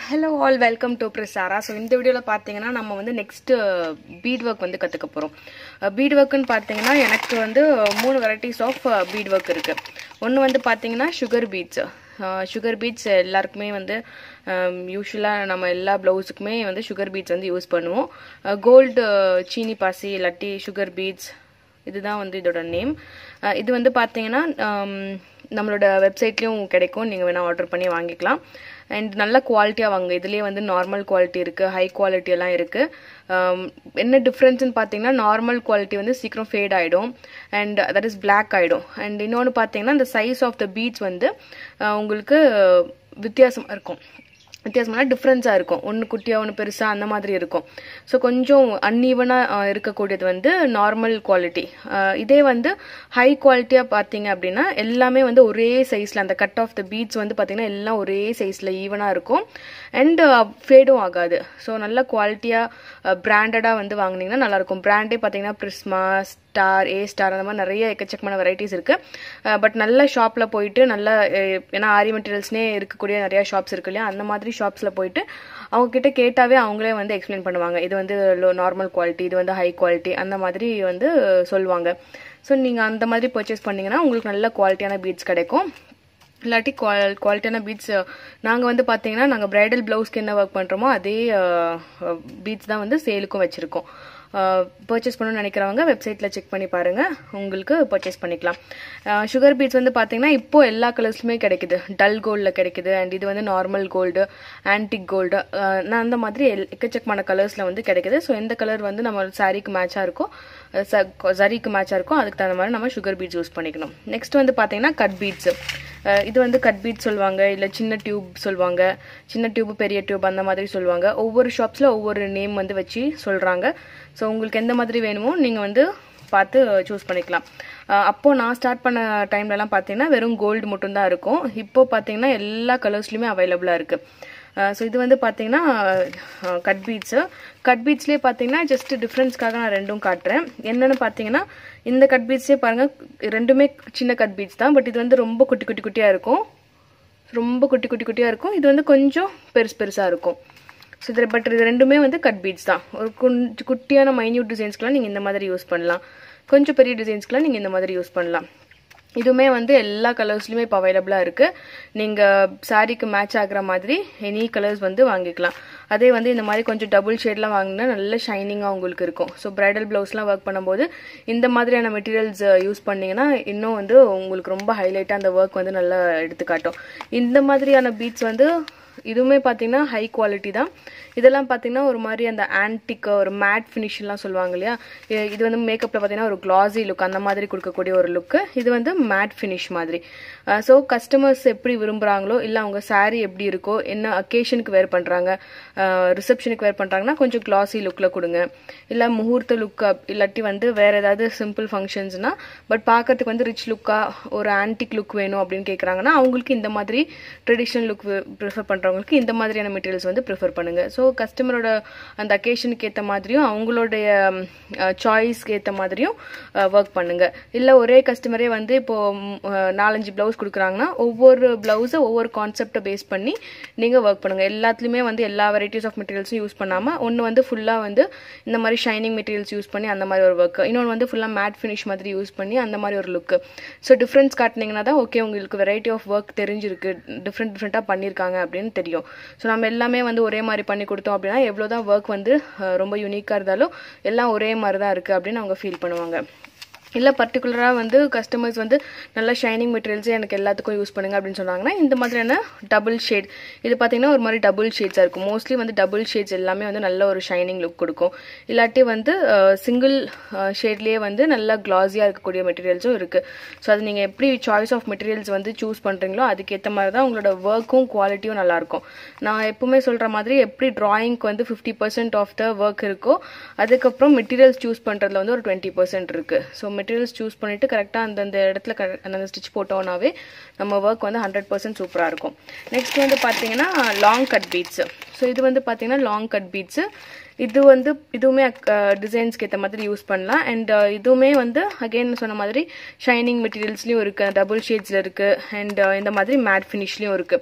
hello all welcome to Prasara so இந்த வீடியோவில் பார்த்தீங்கன்னா நம்ம வந்து நெக்ஸ்ட் பீட் ஒர்க் வந்து கற்றுக்க போகிறோம் பீட் ஒர்க்குன்னு பார்த்தீங்கன்னா எனக்கு வந்து மூணு வெரைட்டிஸ் ஆஃப் பீட் ஒர்க் இருக்குது ஒன்று வந்து பார்த்தீங்கன்னா சுகர் பீட்ஸ் சுகர் பீட்ஸ் எல்லாருக்குமே வந்து யூஸ்வலாக நம்ம எல்லா ப்ளவுஸுக்குமே வந்து சுகர் பீட்ஸ் வந்து யூஸ் பண்ணுவோம் கோல்டு சீனி பாசி இல்லாட்டி சுகர் பீட்ஸ் இதுதான் வந்து இதோட நேம் இது வந்து பார்த்தீங்கன்னா நம்மளோட வெப்சைட்லேயும் கிடைக்கும் நீங்கள் வேணால் ஆர்டர் பண்ணி வாங்கிக்கலாம் அண்ட் நல்ல குவாலிட்டியாக வாங்க இதுலேயே வந்து நார்மல் குவாலிட்டி இருக்குது ஹை குவாலிட்டி எல்லாம் இருக்குது என்ன டிஃப்ரென்ஸ்னு பார்த்தீங்கன்னா நார்மல் குவாலிட்டி வந்து சீக்கிரம் ஃபேட் ஆகிடும் அண்ட் தட் இஸ் பிளாக் ஆகிடும் அண்ட் இன்னொன்று பார்த்தீங்கன்னா இந்த சைஸ் ஆஃப் த பீட்ஸ் வந்து உங்களுக்கு வித்தியாசமாக இருக்கும் வித்தியாசமான டிஃப்ரென்ஸாக இருக்கும் ஒன்று குட்டியாக ஒன்று பெருசாக அந்த மாதிரி இருக்கும் ஸோ கொஞ்சம் அன்ஈவனாக இருக்கக்கூடியது வந்து நார்மல் குவாலிட்டி இதே வந்து ஹை குவாலிட்டியாக பார்த்தீங்க அப்படின்னா எல்லாமே வந்து ஒரே சைஸில் அந்த கட் ஆஃப் த பீட்ஸ் வந்து பார்த்தீங்கன்னா எல்லாம் ஒரே சைஸில் ஈவனாக இருக்கும் அண்ட் ஃபேடும் ஆகாது ஸோ நல்ல குவாலிட்டியாக பிராண்டடாக வந்து வாங்கினீங்கன்னா நல்லாயிருக்கும் பிராண்டே பார்த்தீங்கன்னா பிரிஸ்மா ஸ்டார் ஏ ஸ்டார் அந்த மாதிரி நிறைய எக்கச்சக்கமான வெரைட்டிஸ் இருக்குது பட் நல்ல ஷாப்பில் போயிட்டு நல்ல ஏன்னா ஆரி மெட்டீரியல்ஸ்னே இருக்கக்கூடிய நிறையா ஷாப்ஸ் இருக்கு இல்லையா அந்த மாதிரி ஷாப்ஸில் போயிட்டு அவங்க கிட்ட கேட்டாவே அவங்களே வந்து எக்ஸ்பிளைன் பண்ணுவாங்க இது வந்து லோ நார்மல் குவாலிட்டி இது வந்து ஹை குவாலிட்டி அந்த மாதிரி வந்து சொல்லுவாங்க ஸோ நீங்கள் அந்த மாதிரி பர்ச்சேஸ் பண்ணிங்கன்னா உங்களுக்கு நல்ல குவாலிட்டியான பீட்ஸ் கிடைக்கும் இல்லாட்டி குவால் குவாலிட்டியான பீட்ஸ் நாங்கள் வந்து பார்த்தீங்கன்னா நாங்கள் ப்ரைடல் ப்ளவுஸ்க்கு என்ன ஒர்க் பண்ணுறோமோ அதே பீட்ஸ் தான் வந்து சேலுக்கும் வச்சுருக்கோம் பர்ச்சேஸ் பண்ணணும்னு நினைக்கிறவங்க வெப்சைட்டில் செக் பண்ணி பாருங்கள் உங்களுக்கு பர்ச்சேஸ் பண்ணிக்கலாம் சுகர் பீட்ஸ் வந்து பார்த்தீங்கன்னா இப்போ எல்லா கலர்ஸ்லுமே கிடைக்குது டல் கோல்டில் கிடைக்குது அண்ட் இது வந்து நார்மல் கோல்டு ஆன்டிக் கோல்டு நான் அந்த மாதிரி எல் எக்கச்சக்கமான கலர்ஸில் வந்து கிடைக்குது ஸோ எந்த கலர் வந்து நம்ம சாரீக்கு மேட்சாக இருக்கோ சரிக்கு மேட்சாக இருக்கோ அதுக்கு தகுந்த மாதிரி நம்ம சுகர் பீட்ஸ் யூஸ் பண்ணிக்கணும் நெக்ஸ்ட் வந்து பார்த்தீங்கன்னா கட் பீட்ஸ் இது வந்து கட் பீட் சொல்லுவாங்க இல்லை சின்ன டியூப் சொல்லுவாங்க சின்ன டியூப் பெரிய டியூப் அந்த மாதிரி சொல்லுவாங்க ஒவ்வொரு ஷாப்ஸில் ஒவ்வொரு நேம் வந்து வச்சு சொல்கிறாங்க ஸோ உங்களுக்கு எந்த மாதிரி வேணுமோ நீங்கள் வந்து பார்த்து சூஸ் பண்ணிக்கலாம் அப்போது நான் ஸ்டார்ட் பண்ண டைம்லலாம் பார்த்தீங்கன்னா வெறும் கோல்டு மட்டும்தான் இருக்கும் இப்போது பார்த்தீங்கன்னா எல்லா கலர்ஸ்லையுமே அவைலபிளாக இருக்குது ஸோ இது வந்து பார்த்தீங்கன்னா கட் பீட்ஸு கட் பீட்ஸ்லேயே பார்த்தீங்கன்னா ஜஸ்ட் டிஃப்ரென்ஸ்க்காக நான் ரெண்டும் காட்டுறேன் என்னென்னு பார்த்தீங்கன்னா இந்த கட் பீட்ஸே பாருங்கள் ரெண்டுமே சின்ன கட் பீட்ஸ் தான் பட் இது வந்து ரொம்ப குட்டி குட்டி குட்டியாக இருக்கும் ரொம்ப குட்டி குட்டி குட்டியாக இருக்கும் இது வந்து கொஞ்சம் பெருசு பெருசாக இருக்கும் ஸோ இதில் பட் இது ரெண்டுமே வந்து கட் பீட்ஸ் தான் ஒரு கொஞ்சம் குட்டியான மைன்யூட் டிசைன்ஸ்க்கெலாம் நீங்கள் இந்த மாதிரி யூஸ் பண்ணலாம் கொஞ்சம் பெரிய டிசைன்ஸ்க்கெலாம் நீங்கள் இந்த மாதிரி யூஸ் பண்ணலாம் இதுவுமே வந்து எல்லா கலர்ஸ்லையுமே இப்போ அவைலபிளாக இருக்குது நீங்கள் சாரீக்கு மேட்ச் ஆகிற மாதிரி எனி கலர்ஸ் வந்து வாங்கிக்கலாம் அதே வந்து இந்த மாதிரி கொஞ்சம் டபுள் ஷேட்லாம் வாங்கினா நல்ல ஷைனிங்காக உங்களுக்கு இருக்கும் ஸோ ப்ரைடல் ப்ளவுஸ்லாம் ஒர்க் பண்ணும்போது இந்த மாதிரியான மெட்டீரியல்ஸ் யூஸ் பண்ணிங்கன்னா இன்னும் வந்து உங்களுக்கு ரொம்ப ஹைலைட்டாக அந்த ஒர்க் வந்து நல்லா எடுத்துக்காட்டும் இந்த மாதிரியான பீட்ஸ் வந்து இதுவுமே பார்த்தீங்கன்னா ஹை குவாலிட்டி தான் இதெல்லாம் பார்த்தீங்கன்னா ஒரு மாதிரி அந்த ஆன்டிக் ஒரு மேட் ஃபினிஷ்லாம் சொல்லுவாங்க இல்லையா இது வந்து மேக்கப்பில் பார்த்தீங்கன்னா ஒரு கிளாஸி லுக் அந்த மாதிரி கொடுக்கக்கூடிய ஒரு லுக்கு இது வந்து மேட் ஃபினிஷ் மாதிரி ஸோ கஸ்டமர்ஸ் எப்படி விரும்புகிறாங்களோ இல்லை அவங்க சாரீ எப்படி இருக்கோ என்ன அக்கேஷனுக்கு வேர் பண்ணுறாங்க ரிசப்ஷனுக்கு வேர் பண்ணுறாங்கன்னா கொஞ்சம் கிளாஸி லுக்கில் கொடுங்க இல்லை முகூர்த்த லுக் இல்லாட்டி வந்து வேறு ஏதாவது சிம்பிள் ஃபங்க்ஷன்ஸ்னால் பட் பார்க்கறதுக்கு வந்து ரிச் லுக்காக ஒரு ஆன்டிக் லுக் வேணும் அப்படின்னு கேட்குறாங்கன்னா அவங்களுக்கு இந்த மாதிரி ட்ரெடிஷ்னல் லுக் ப்ரிஃபர் பண்ணுறவங்களுக்கு இந்த மாதிரியான மெட்டீரியல்ஸ் வந்து ப்ரிஃபர் பண்ணுங்கள் ஸோ கஸ்டமரோட அந்த அக்கேஷனுக்கு ஏற்ற மாதிரியும் அவங்களுடைய சாய்ஸ்க்கு ஏற்ற மாதிரியும் ஒர்க் பண்ணுங்கள் இல்லை ஒரே கஸ்டமரே வந்து இப்போது நாலஞ்சு ப்ளவுஸ் கொடுக்குறாங்கன்னா ஒவ்வொரு ப்ளவுஸை ஒவ்வொரு கான்செப்டை பேஸ் பண்ணி நீங்கள் ஒர்க் பண்ணுங்கள் எல்லாத்துலேயுமே வந்து எல்லா வெரைட்டிஸ் ஆஃப் மெட்டீரியல்ஸும் யூஸ் பண்ணாமல் ஒன்று வந்து ஃபுல்லாக வந்து இந்த மாதிரி ஷைனிங் மெட்டீரியல்ஸ் யூஸ் பண்ணி அந்த மாதிரி ஒரு ஒர்க் இன்னொன்று வந்து ஃபுல்லாக மேட் ஃபினிஷ் மாதிரி யூஸ் பண்ணி அந்த மாதிரி ஒரு லுக்கு ஸோ டிஃப்ரென்ஸ் காட்டினீங்கன்னா தான் ஓகே உங்களுக்கு வெரைட்டி ஆஃப் ஒர்க் தெரிஞ்சிருக்கு டிஃப்ரெண்ட் டிஃப்ரெண்ட்டாக பண்ணியிருக்காங்க அப்படின்னு தெரியும் ஸோ நம்ம எல்லாமே வந்து ஒரே மாதிரி பண்ணி கொடுத்தோம் அப்படின்னா எவ்வளோ தான் ஒர்க் வந்து ரொம்ப யூனிக்காக இருந்தாலும் எல்லாம் ஒரே மாதிரி தான் இருக்குது அப்படின்னு அவங்க ஃபீல் பண்ணுவாங்க இல்லை பர்டிகுலராக வந்து கஸ்டமர்ஸ் வந்து நல்ல ஷைனிங் மெட்டீரியல்ஸே எனக்கு எல்லாத்துக்கும் யூஸ் பண்ணுங்க அப்படின்னு சொன்னாங்கன்னா இந்த மாதிரியான டபுள் ஷேட் இது பார்த்தீங்கன்னா ஒரு மாதிரி டபுள் ஷேட்ஸாக இருக்கும் மோஸ்ட்லி வந்து டபுள் ஷேட்ஸ் எல்லாமே வந்து நல்ல ஒரு ஷைனிங் லுக் கொடுக்கும் இல்லாட்டி வந்து சிங்கிள் ஷேட்லேயே வந்து நல்லா கிளாஸியாக இருக்கக்கூடிய மெட்டீரியல்ஸும் இருக்குது ஸோ அது நீங்கள் எப்படி சாய்ஸ் ஆஃப் மெட்டீரியல்ஸ் வந்து சூஸ் பண்ணுறீங்களோ அதுக்கேற்ற மாதிரி தான் உங்களோட ஒர்க்கும் குவாலிட்டியும் நல்லாயிருக்கும் நான் எப்பவுமே சொல்கிற மாதிரி எப்படி ட்ராயிங்க்கு வந்து fifty percent of the work இருக்கோ அதுக்கப்புறம் மெட்டீரியல்ஸ் சூஸ் பண்ணுறதுல வந்து ஒரு டுவெண்ட்டி பர்சன்ட் இருக்குது ஸோ மெட்டீரியல்ஸ் சூஸ் பண்ணிவிட்டு கரெக்டாக அந்தந்த இடத்துல அந்தந்த ஸ்டிச் போட்டோம்னாவே நம்ம ஒர்க் வந்து ஹண்ட்ரட் பர்சன்ட் சூப்பராக இருக்கும் நெக்ஸ்ட் வந்து பார்த்தீங்கன்னா லாங் கட் பீட்ஸு ஸோ இது வந்து பார்த்தீங்கன்னா லாங் கட் பீட்ஸு இது வந்து இதுவுமே டிசைன்ஸ்க்கு ஏற்ற மாதிரி யூஸ் பண்ணலாம் அண்ட் இதுவுமே வந்து அகெயின் சொன்ன மாதிரி ஷைனிங் மெட்டீரியல்ஸ்லையும் இருக்குது டபுள் ஷேட்ஸில் இருக்குது அண்ட் இந்த மாதிரி மேட் ஃபினிஷ்லேயும் இருக்குது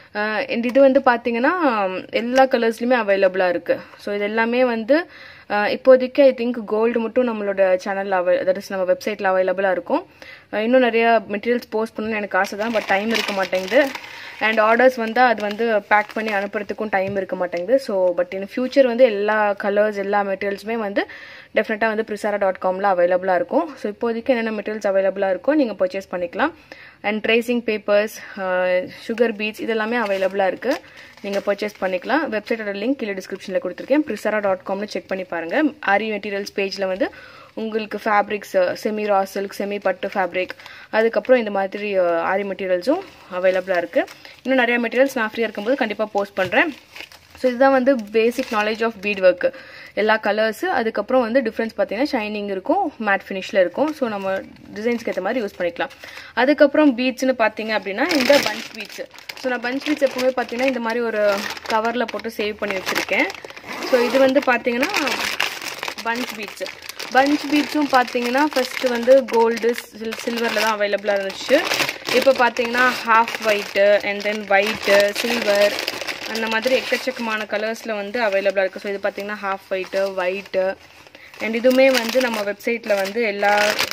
அண்ட் இது வந்து பார்த்தீங்கன்னா எல்லா கலர்ஸ்லையுமே அவைலபிளாக இருக்குது ஸோ இது எல்லாமே வந்து அஹ், இப்போதைக்கு ஐ திங்க் கோல்டு மட்டும் நம்மளோட சேனலில் அவை தட் இஸ் நம்ம வெப்சைட்டில் அவைலபிளாக இருக்கும் அஹ், இன்னும் நிறைய மெட்டீரியல்ஸ் போஸ்ட் பண்ணணும்னு எனக்கு ஆசை தான் பட் டைம் இருக்க மாட்டேங்குது அண்ட் ஆர்டர்ஸ் வந்து அது வந்து பேக் பண்ணி அனுப்புறதுக்கும் டைம் இருக்க மாட்டேங்குது ஸோ பட் இன் ஃபியூச்சர் வந்து எல்லா கலர்ஸ் எல்லா மெட்டீரியல்ஸுமே வந்து டெஃபினட்டாக வந்து ப்ரிசாரா டாட் காமில் அவைலபிளாக இருக்கும் ஸோ இப்போதைக்கு என்னென்ன மெட்டீரியல்ஸ் அவைலபிளாக இருக்கோ நீங்கள் பர்ச்சேஸ் பண்ணிக்கலாம் and tracing papers sugar beads இதெல்லாமே அவைலபிளாக இருக்குது நீங்கள் பர்ச்சேஸ் பண்ணிக்கலாம் வெப்சைட்டோட லிங்க் கீழே டிஸ்கிரிப்ஷனில் கொடுத்துருக்கேன் ப்ரிசரா டாட் காம்னு செக் பண்ணி பாருங்கள் ஆரி மெட்டீரியல்ஸ் பேஜில் வந்து உங்களுக்கு fabrics semi raw silk semi பட்டு ஃபேப்ரிக் அதுக்கப்புறம் இந்த மாதிரி அஹ், ஆரி மெட்டீரியல்ஸும் அவைலபிளாக இருக்குது இன்னும் நிறைய மெட்டீரியல்ஸ் நான் ஃப்ரீயாக இருக்கும்போது கண்டிப்பாக போஸ்ட் பண்ணுறேன் ஸோ இதுதான் வந்து basic knowledge of bead work எல்லா கலர்ஸு அதுக்கப்புறம் வந்து டிஃப்ரென்ஸ் பார்த்தீங்கன்னா ஷைனிங் இருக்கும் மேட் ஃபினிஷில் இருக்கும் ஸோ நம்ம டிசைன்ஸ்க்கு ஏற்ற மாதிரி யூஸ் பண்ணிக்கலாம் அதுக்கப்புறம் பீட்ஸ்னு பார்த்தீங்க அப்படின்னா இந்த பஞ்ச் பீட்ஸ் ஸோ நான் பஞ்ச் பீட்ஸ் எப்பவுமே பார்த்தீங்கன்னா இந்த மாதிரி ஒரு கவரில் போட்டு சேவ் பண்ணி வச்சுருக்கேன் ஸோ இது வந்து பார்த்தீங்கன்னா பஞ்ச் பீட்ஸ் பஞ்ச் பீட்ஸும் பார்த்தீங்கன்னா ஃபர்ஸ்ட் வந்து கோல்டு சில் சில்வரில் தான் அவைலபிளாக இருந்துச்சு இப்போ பார்த்தீங்கன்னா half white and then white silver அந்த மாதிரி எக்கச்சக்கமான கலர்ஸில் வந்து அவைலபிளாக இருக்குது ஸோ இது பார்த்தீங்கன்னா ஹாஃப் ஒயிட்டு ஒயிட்டு அண்ட் இதுவுமே வந்து நம்ம வெப்சைட்டில் வந்து எல்லா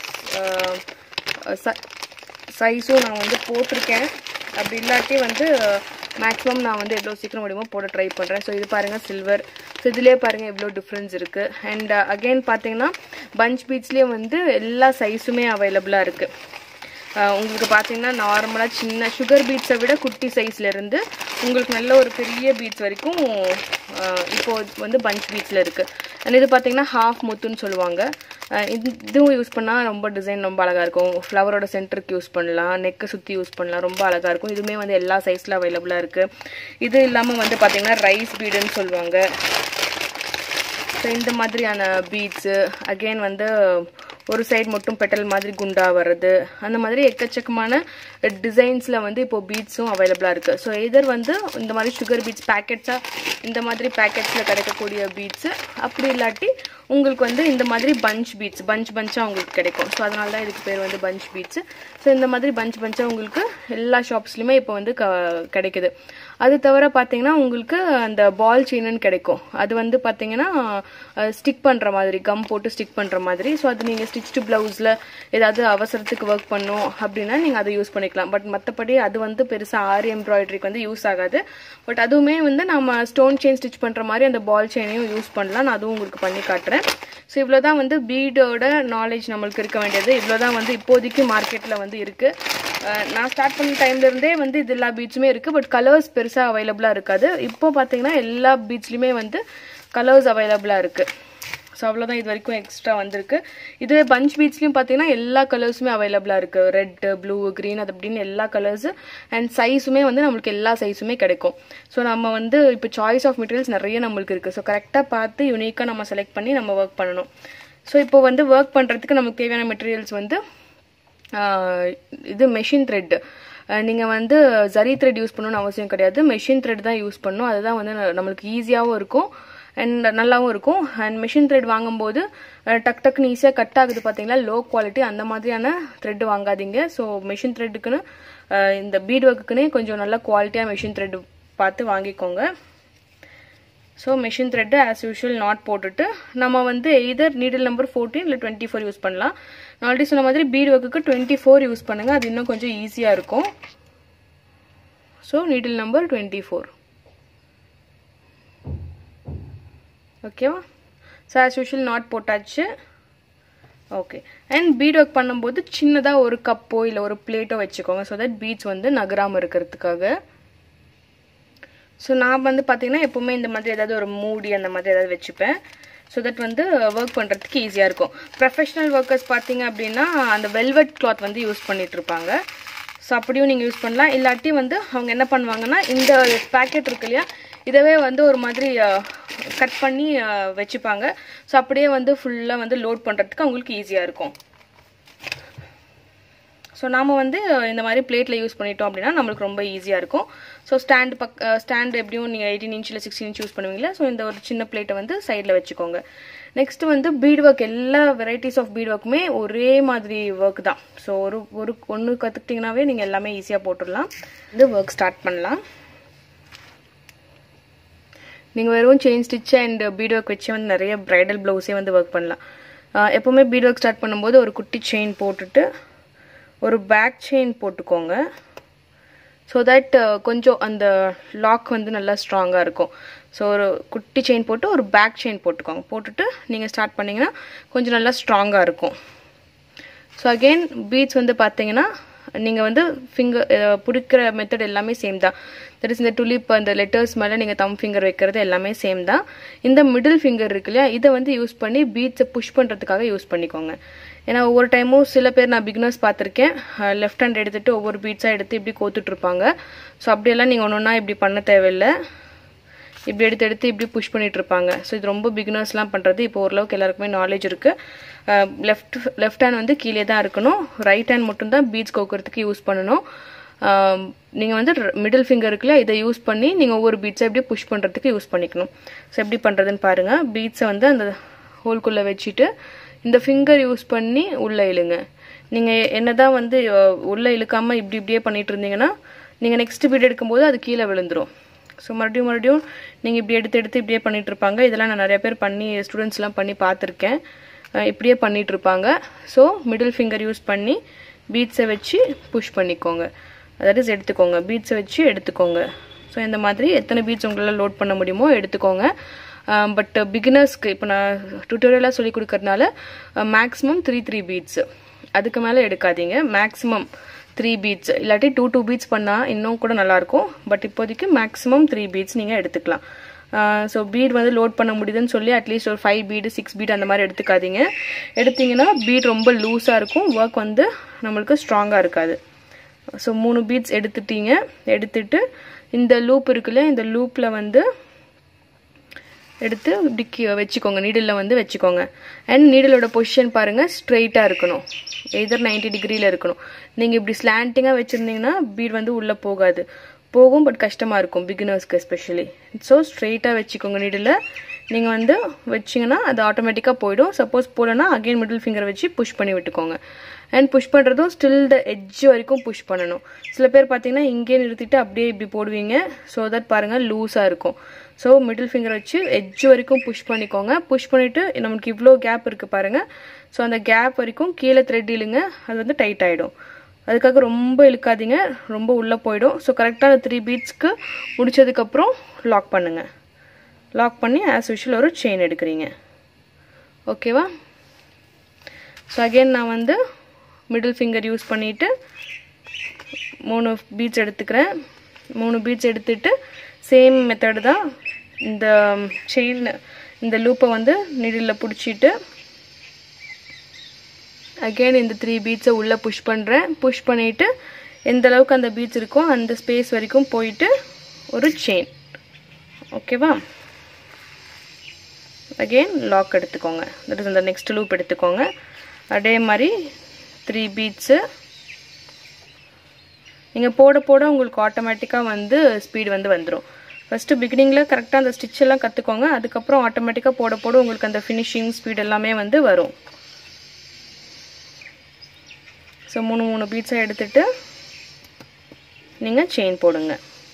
சைஸும் நான் வந்து போட்டிருக்கேன் அப்படி இல்லாட்டி வந்து மேக்ஸிமம் நான் வந்து எவ்வளோ சீக்கிரம் முடியுமோ போட ட்ரை பண்ணுறேன் ஸோ இது பாருங்கள் சில்வர் ஸோ இதுலேயே பாருங்கள் எவ்வளோ டிஃப்ரென்ஸ் இருக்குது அண்ட் அகெயின் பார்த்தீங்கன்னா பஞ்ச் பீட்ஸ்லேயே வந்து எல்லா சைஸுமே அவைலபிளாக இருக்குது ஆஹ் உங்களுக்கு பார்த்தீங்கன்னா நார்மலாக சின்ன சுகர் பீட்ஸை விட குட்டி சைஸ்ல இருந்து உங்களுக்கு நல்ல ஒரு பெரிய பீட்ஸ் வரைக்கும் ஆஹ் இப்போ வந்து பஞ்ச் பீட்ஸில் இருக்குது அண்ட் இது பார்த்தீங்கன்னா ஹாஃப் முத்துன்னு சொல்லுவாங்க ஆஹ் இது இதுவும் யூஸ் பண்ணால் ரொம்ப டிசைன் ரொம்ப அழகாக இருக்கும் ஃப்ளவரோட சென்டருக்கு யூஸ் பண்ணலாம் நெக்கை சுற்றி யூஸ் பண்ணலாம் ரொம்ப அழகாக இருக்கும் இதுவுமே வந்து எல்லா சைஸில் அவைலபிளாக இருக்குது இது இல்லாமல் வந்து பார்த்தீங்கன்னா ரைஸ் பீடுன்னு சொல்லுவாங்க ஸோ இந்த மாதிரியான பீட்ஸு அகெயின் வந்து ஒரு சைடு மட்டும் பெட்டல் மாதிரி குண்டா வர்றது அந்த மாதிரி எக்கச்சக்கமான டிசைன்ஸில் வந்து இப்போ பீட்ஸும் அவைலபிளாக இருக்குது ஸோ எதர் வந்து இந்த மாதிரி சுகர் பீட்ஸ் பேக்கெட்ஸாக இந்த மாதிரி பேக்கெட்ஸில் கிடைக்கக்கூடிய பீட்ஸு அப்படி இல்லாட்டி உங்களுக்கு வந்து இந்த மாதிரி பஞ்ச் பீட்ஸ் பஞ்ச் பஞ்சாக உங்களுக்கு கிடைக்கும் ஸோ அதனால தான் இதுக்கு பேர் வந்து பஞ்ச் பீட்ஸு ஸோ இந்த மாதிரி பஞ்ச் பஞ்சாக உங்களுக்கு எல்லா ஷாப்ஸ்லையுமே இப்போ வந்து க கிடைக்குது அது தவிர பார்த்தீங்கன்னா உங்களுக்கு அந்த பால் செயின்னு கிடைக்கும் அது வந்து பார்த்தீங்கன்னா ஸ்டிக் பண்ணுற மாதிரி கம் போட்டு ஸ்டிக் பண்ணுற மாதிரி ஸோ அது நீங்கள் ஸ்டிச் ப்ளவுஸில் ஏதாவது அவசரத்துக்கு ஒர்க் பண்ணும் அப்படின்னா நீங்கள் அதை யூஸ் பண்ணிக்கலாம் பட் மற்றபடி அது வந்து பெருசாக ஆரி எம்ப்ராய்டரிக்கு வந்து யூஸ் ஆகாது பட் அதுவுமே வந்து நம்ம ஸ்டோன் செயின் ஸ்டிச் பண்ணுற மாதிரி அந்த பால் செயினையும் யூஸ் பண்ணலாம் நான் அதுவும் உங்களுக்கு பண்ணி காட்டுறேன் ஸோ இவ்வளோ தான் வந்து பீடோட நாலேஜ் நம்மளுக்கு இருக்க வேண்டியது இவ்வளோ தான் வந்து இப்போதைக்கு மார்க்கெட்டில் வந்து இருக்குது நான் ஸ்டார்ட் பண்ண டைம்லேருந்தே வந்து இது எல்லா பீட்ஸுமே இருக்குது பட் கலர்ஸ் பெருசாக அவைலபிளாக இருக்காது இப்போ பார்த்தீங்கன்னா எல்லா பீட்ஸ்லையுமே வந்து கலர்ஸ் அவைலபிளாக இருக்குது ஸோ அவ்வளோதான் இது வரைக்கும் எக்ஸ்ட்ரா வந்திருக்கு இதுவே பஞ்ச் பீட்ஸ்லையும் பார்த்தீங்கன்னா எல்லா கலர்ஸுமே அவைலபிளாக இருக்குது ரெட்டு ப்ளூ க்ரீன் அது அப்படின்னு எல்லா கலர்ஸு அண்ட் சைஸுமே வந்து நம்மளுக்கு எல்லா சைஸுமே கிடைக்கும் ஸோ நம்ம வந்து இப்போ சாய்ஸ் ஆஃப் மெட்டீரியல்ஸ் நிறைய நம்மளுக்கு இருக்குது ஸோ கரெக்டாக பார்த்து யூனிக்காக நம்ம செலக்ட் பண்ணி நம்ம ஒர்க் பண்ணணும் ஸோ இப்போ வந்து ஒர்க் பண்ணுறதுக்கு நமக்கு தேவையான மெட்டீரியல்ஸ் வந்து ஆஹ் இது மெஷின் த்ரெட் நீங்கள் வந்து ஜரி த்ரெட் யூஸ் பண்ணணும்னு அவசியம் கிடையாது மெஷின் த்ரெட் தான் யூஸ் பண்ணணும் அதுதான் வந்து ந- நம்மளுக்கு ஈஸியாகவும் இருக்கும் அண்ட் நல்லாவும் இருக்கும் அண்ட் மெஷின் த்ரெட் வாங்கும்போது அஹ், டக் டக்குன்னு ஈஸியாக கட் ஆகுது பார்த்தீங்களா லோ குவாலிட்டி அந்த மாதிரியான த்ரெட் வாங்காதீங்க ஸோ மெஷின் த்ரெட்டுக்குன்னு இந்த பீட் ஒர்க்குக்குன்னே கொஞ்சம் நல்ல குவாலிட்டியாக மெஷின் த்ரெட் பார்த்து வாங்கிக்கோங்க so machine thread as usual knot போட்டுட்டு நம்ம வந்து எய்தர் நீடில் நம்பர் ஃபோர்டீன் இல்லை டுவெண்ட்டி ஃபோர் யூஸ் பண்ணலாம் நான் ஆல்ரெடி சொன்ன மாதிரி பீட் ஒர்க்குக்கு டுவெண்ட்டி ஃபோர் யூஸ் பண்ணுங்கள் அது இன்னும் கொஞ்சம் ஈஸியாக இருக்கும் so needle number twenty four ஓகேவா ஸோ ஆஸ் யூஷுவல் நாட் போட்டாச்சு ஓகே அண்ட் பீட் ஒர்க் பண்ணும்போது சின்னதாக ஒரு கப்போ இல்லை ஒரு பிளேட்டோ வச்சுக்கோங்க ஸோ தட் பீட்ஸ் வந்து நகராமல் இருக்கிறதுக்காக ஸோ நான் வந்து பார்த்தீங்கன்னா எப்போவுமே இந்த மாதிரி ஏதாவது ஒரு மூடி அந்த மாதிரி ஏதாவது வச்சுப்பேன் ஸோ தட் வந்து ஒர்க் பண்ணுறதுக்கு ஈஸியாக இருக்கும் ப்ரொஃபஷனல் ஒர்க்கர்ஸ் பார்த்தீங்க அப்படின்னா அந்த வெல்வெட் கிளாத் வந்து யூஸ் பண்ணிட்டு இருப்பாங்க ஸோ அப்படியும் நீங்கள் யூஸ் பண்ணலாம் இல்லாட்டி வந்து அவங்க என்ன பண்ணுவாங்கன்னா இந்த பேக்கெட் இருக்கு இல்லையா இதவே வந்து ஒரு மாதிரி கட் பண்ணி அஹ், வச்சுப்பாங்க ஸோ அப்படியே வந்து ஃபுல்லாக வந்து லோட் பண்ணுறதுக்கு அவங்களுக்கு ஈஸியாக இருக்கும் ஸோ நாம் வந்து இந்த மாதிரி பிளேட்டில் யூஸ் பண்ணிட்டோம் அப்படின்னா நம்மளுக்கு ரொம்ப ஈஸியாக இருக்கும் ஸோ ஸ்டாண்ட் பக் ஸ்டாண்ட் எப்படியும் நீங்கள் எயிட்டீன் இன்ச்சில் சிக்ஸ்டீன் இன்ச் யூஸ் பண்ணுவீங்களா ஸோ இந்த ஒரு சின்ன பிளேட்டை வந்து சைடில் வச்சுக்கோங்க நெக்ஸ்ட் வந்து பீட் ஒர்க் எல்லா வெரைட்டிஸ் ஆஃப் பீட் ஒர்க்குமே ஒரே மாதிரி ஒர்க் தான் ஸோ ஒரு ஒரு ஒன்று கற்றுக்கிட்டிங்கனாவே நீங்கள் எல்லாமே ஈஸியாக போட்டுடலாம் இது ஒர்க் ஸ்டார்ட் பண்ணலாம் நீங்கள் வெறும் chain stitch and bead work வச்சு வந்து நிறைய ப்ரைடல் ப்ளவுஸே வந்து ஒர்க் பண்ணலாம் ஆஹ் எப்போவுமே பீட் ஒர்க் ஸ்டார்ட் பண்ணும்போது ஒரு குட்டி செயின் போட்டுட்டு ஒரு பேக் செயின் போட்டுக்கோங்க ஸோ தட் கொஞ்சம் அந்த லாக் வந்து நல்லா ஸ்ட்ராங்காக இருக்கும் ஸோ ஒரு குட்டி செயின் போட்டு ஒரு பேக் செயின் போட்டுக்கோங்க போட்டுட்டு நீங்கள் ஸ்டார்ட் பண்ணிங்கன்னா கொஞ்சம் நல்லா ஸ்ட்ராங்காக இருக்கும் ஸோ அகெயின் பீட்ஸ் வந்து பார்த்தீங்கன்னா நீங்கள் வந்து ஃபிங்கர் பிடிக்கிற மெத்தட் எல்லாமே சேம் தான் தட் இஸ் இந்த டுலிப் அந்த லெட்டர்ஸ் மேலே நீங்கள் தம் ஃபிங்கர் வைக்கிறது எல்லாமே சேம் தான் இந்த மிடில் ஃபிங்கர் இருக்கு இல்லையா இதை வந்து யூஸ் பண்ணி பீட்ஸை புஷ் பண்ணுறதுக்காக யூஸ் பண்ணிக்கோங்க ஏன்னா ஒவ்வொரு டைமும் சில பேர் நான் பிகினர்ஸ் பார்த்துருக்கேன் லெஃப்ட் ஹேண்ட் எடுத்துட்டு ஒவ்வொரு பீட்ஸாக எடுத்து இப்படி கோத்துட்டு இருப்பாங்க ஸோ அப்படியெல்லாம் நீங்கள் ஒன்று ஒன்றா இப்படி பண்ண தேவையில்லை இப்படி எடுத்து எடுத்து இப்படி புஷ் பண்ணிட்டு இருப்பாங்க ஸோ இது ரொம்ப பிகினர்ஸ்லாம் பண்ணுறது இப்போ ஓரளவுக்கு எல்லாருக்குமே நாலேஜ் இருக்குது லெஃப்ட் லெஃப்ட் ஹேண்ட் வந்து கீழே தான் இருக்கணும் ரைட் ஹேண்ட் மட்டும்தான் பீட்ஸ் கோக்கிறதுக்கு யூஸ் பண்ணணும் நீங்கள் வந்து மிடில் ஃபிங்கருக்குள்ள இதை யூஸ் பண்ணி நீங்கள் ஒவ்வொரு பீட்ஸை எப்படி புஷ் பண்ணுறதுக்கு யூஸ் பண்ணிக்கணும் ஸோ எப்படி பண்ணுறதுன்னு பாருங்கள் பீட்ஸை வந்து அந்த ஹோல்குள்ளே வச்சுட்டு இந்த ஃபிங்கர் யூஸ் பண்ணி உள்ளே இழுங்க நீங்கள் என்னதான் வந்து அஹ், உள்ளே இழுக்காமல் இப்படி இப்படியே பண்ணிட்டு இருந்தீங்கன்னா நீங்கள் நெக்ஸ்ட் பீட் எடுக்கும்போது அது கீழே விழுந்துரும் ஸோ மறுபடியும் மறுபடியும் நீங்கள் இப்படி எடுத்து எடுத்து இப்படியே பண்ணிட்டு இருப்பாங்க இதெல்லாம் நான் நிறைய பேர் பண்ணி ஸ்டூடெண்ட்ஸ்லாம் பண்ணி பார்த்துருக்கேன் அஹ் இப்படியே பண்ணிட்டு இருப்பாங்க ஸோ மிடில் ஃபிங்கர் யூஸ் பண்ணி பீட்ஸை வச்சு புஷ் பண்ணிக்கோங்க அதாவது எடுத்துக்கோங்க பீட்ஸை வச்சு எடுத்துக்கோங்க ஸோ இந்த மாதிரி எத்தனை பீட்ஸ் உங்களால் லோட் பண்ண முடியுமோ எடுத்துக்கோங்க பட் பிகினர்ஸ்க்கு இப்போ நான் டுட்டோரியலாக சொல்லி கொடுக்கறதுனால மேக்ஸிமம் த்ரீ த்ரீ பீட்ஸ் அதுக்கு மேலே எடுக்காதீங்க மேக்ஸிமம் த்ரீ பீட்ஸ் இல்லாட்டி டூ டூ பீட்ஸ் பண்ணால் இன்னும் கூட நல்லாயிருக்கும் பட் இப்போதைக்கு மேக்ஸிமம் த்ரீ பீட்ஸ் நீங்கள் எடுத்துக்கலாம் ஸோ பீட் வந்து லோட் பண்ண முடியுதுன்னு சொல்லி அட்லீஸ்ட் ஒரு ஃபைவ் பீடு சிக்ஸ் பீட் அந்த மாதிரி எடுத்துக்காதீங்க எடுத்தீங்கன்னா பீட் ரொம்ப லூஸாக இருக்கும் ஒர்க் வந்து நம்மளுக்கு ஸ்ட்ராங்காக இருக்காது ஸோ மூணு பீட்ஸ் எடுத்துட்டீங்க எடுத்துட்டு இந்த லூப் இருக்குல்ல இந்த லூப்பில் வந்து எடுத்து இப்படி கீ- வச்சுக்கோங்க நீடிலில் வந்து வச்சுக்கோங்க அண்ட் நீடிலோட பொசிஷன் பாருங்கள் ஸ்ட்ரெயிட்டாக இருக்கணும் எதர் 90 டிகிரியில் இருக்கணும் நீங்கள் இப்படி ஸ்லாண்டிங்காக வச்சுருந்தீங்கன்னா பீட் வந்து உள்ளே போகாது போகும் பட் கஷ்டமாக இருக்கும் பிகினர்ஸ்க்கு எஸ்பெஷலி ஸோ ஸ்ட்ரெயிட்டாக வச்சுக்கோங்க நீடில் நீங்கள் வந்து வச்சிங்கன்னா அது ஆட்டோமேட்டிக்காக போயிடும் சப்போஸ் போகலன்னா அகைன் மிடில் ஃபிங்கர் வச்சு புஷ் பண்ணி விட்டுக்கோங்க அண்ட் புஷ் பண்ணுறதும் ஸ்டில் த எட்ஜ் வரைக்கும் புஷ் பண்ணணும் சில பேர் பார்த்தீங்கன்னா இங்கே நிறுத்திட்டு அப்படியே இப்படி போடுவீங்க ஸோ தட் பாருங்கள் லூஸாக இருக்கும் ஸோ மிடில் ஃபிங்கர் வச்சு எட்ஜ் வரைக்கும் புஷ் பண்ணிக்கோங்க புஷ் பண்ணிவிட்டு நமக்கு இவ்வளோ கேப் இருக்குது பாருங்கள் ஸோ அந்த கேப் வரைக்கும் கீழே த்ரெட் இழுங்க அது வந்து டைட் ஆகிடும் அதுக்காக ரொம்ப இழுக்காதீங்க ரொம்ப உள்ளே போயிடும் ஸோ கரெக்டாக அந்த த்ரீ பீட்ஸ்க்கு முடிச்சதுக்கப்புறம் லாக் பண்ணுங்கள் லாக் பண்ணி ஆஸ் யூஷுவல் ஒரு செயின் எடுக்கிறீங்க ஓகேவா ஸோ அகைன் நான் வந்து மிடில் ஃபிங்கர் யூஸ் பண்ணிவிட்டு மூணு பீட்ஸ் எடுத்துக்கிறேன் மூணு பீட்ஸ் எடுத்துட்டு சேம் மெத்தடு தான் இந்த செயின் இந்த லூப்பை வந்து நிடில் பிடிச்சிட்டு அகைன் இந்த த்ரீ பீட்ஸை உள்ளே புஷ் பண்ணுறேன் புஷ் பண்ணிவிட்டு எந்த அளவுக்கு அந்த பீட்ஸ் இருக்கோ அந்த ஸ்பேஸ் வரைக்கும் போயிட்டு ஒரு செயின் ஓகேவா அகெயின் லாக் எடுத்துக்கோங்க தட் இஸ் அந்த நெக்ஸ்ட் லூப் எடுத்துக்கோங்க அதே மாதிரி த்ரீ பீட்ஸு நீங்கள் போட போட உங்களுக்கு ஆட்டோமேட்டிக்காக வந்து ஸ்பீடு வந்து வந்துடும் ஃபஸ்ட்டு பிகினிங்கில் கரெக்டாக அந்த ஸ்டிச் எல்லாம் கற்றுக்கோங்க அதுக்கப்புறம் ஆட்டோமேட்டிக்காக போட போட உங்களுக்கு அந்த ஃபினிஷிங் ஸ்பீட் எல்லாமே வந்து வரும் ஸோ மூணு மூணு பீட்ஸை எடுத்துட்டு நீங்கள் செயின் போடுங்க